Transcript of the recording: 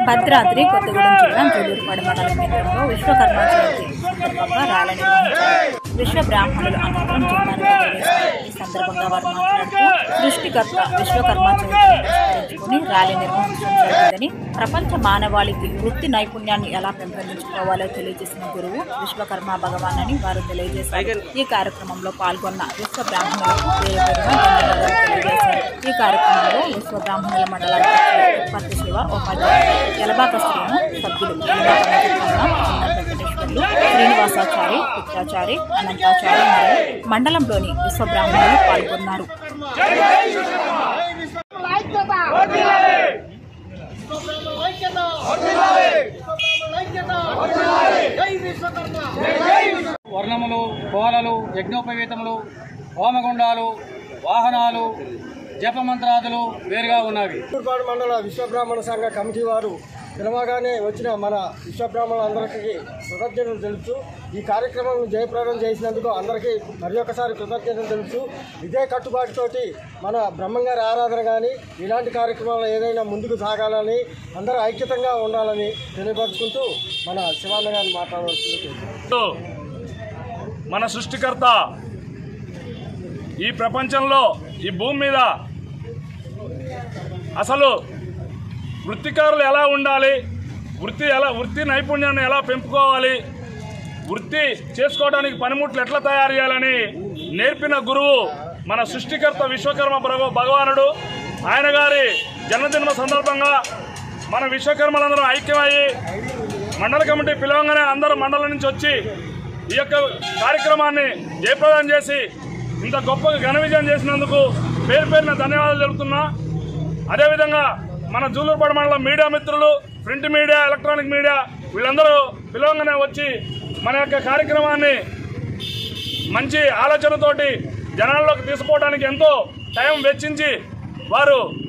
భద్రాద్రి కొత్తగూడెం జిల్లా జూలూరుపాడు మండలం కేంద్రంలో విశ్వకర్మ జయంతి సందర్భంగా ర్యాలీ నిర్వహించారు విశ్వ బ్రాహ్మణులు అనంతరం జిల్లాను తెలియజేశారు ఈ సందర్భంగా వారు మాట్లాడుతూ సృష్టికర్త విశ్వకర్మ జయంతిని పురస్కరించుకుని ర్యాలీ నిర్వహించడం జరిగిందని ప్రపంచ మానవాళికి వృత్తి నైపుణ్యాన్ని ఎలా పెంపొందించుకోవాలో తెలియజేసిన గురువు విశ్వకర్మ భగవాన్ అని వారు తెలియజేశారు ఈ కార్యక్రమంలో పాల్గొన్న విశ్వ బ్రాహ్మణులకు పేరు పేరున ధన్యవాదాలు తెలియజేశారు ఈ కార్యక్రమంలో విశ్వ బ్రాహ్మణుల మండల అధ్యక్షులు ఉత్పత్తి శివ ఉపాధ్యాయులు ఎలబాక శ్రీను సభ్యులు ఎలబాక వెంకటరమణ, చిన్న వెంకటేశ్వర్లు శ్రీనివాసాచారి పుత్రాచారి అనంతాచారి మరియు మండలంలోని విశ్వ బ్రాహ్మణులు పాల్గొన్నారు వర్ణములు కోలలు యజ్ఞోపవీతములు హోమగుండాలు వాహనాలు జపమంత్రాదులు వేరుగా ఉన్నవి తూర్పాడు మండల విశ్వబ్రాహ్మణ సంఘ కమిటీ వారు పిలవగానే వచ్చిన మన విశ్వబ్రాహ్మణులందరికీ కృతజ్ఞతలు తెలుపుతూ ఈ కార్యక్రమం జయప్రదం చేసినందుకు అందరికీ మరి ఒకసారి కృతజ్ఞతలు తెలుపుతూ ఇదే కట్టుబాటుతోటి మన బ్రహ్మంగారి ఆరాధన కానీ ఇలాంటి కార్యక్రమాలు ఏదైనా ముందుకు సాగాలని అందరూ ఐక్యతంగా ఉండాలని తెలియపరుచుకుంటూ మన శివాన్న గారిని మాట్లాడవలసింది మన సృష్టికర్త ఈ ప్రపంచంలో ఈ భూమి మీద అసలు వృత్తికారులు ఎలా ఉండాలి వృత్తి ఎలా వృత్తి నైపుణ్యాన్ని ఎలా పెంపుకోవాలి వృత్తి చేసుకోవడానికి పనిముట్లు ఎట్లా తయారు చేయాలని నేర్పిన గురువు మన సృష్టికర్త విశ్వకర్మ భగ- భగవానుడు ఆయన గారి జన్మదిన సందర్భంగా మన విశ్వకర్మలందరం ఐక్యమయ్యి మండల కమిటీ పిలవంగానే అందరూ మండలం నుంచి వచ్చి ఈ యొక్క కార్యక్రమాన్ని జయప్రదం చేసి ఇంత గొప్పగా ఘన విజయం చేసినందుకు పేరు పేరున ధన్యవాదాలు తెలుపుతున్నా అదేవిధంగా మన జూలూరుపాడు మండలం మీడియా మిత్రులు ప్రింట్ మీడియా ఎలక్ట్రానిక్ మీడియా వీళ్ళందరూ పిలవంగానే వచ్చి మన యొక్క కార్యక్రమాన్ని మంచి ఆలోచనతోటి జనాల్లోకి తీసుకోవడానికి ఎంతో టైం వెచ్చించి వారు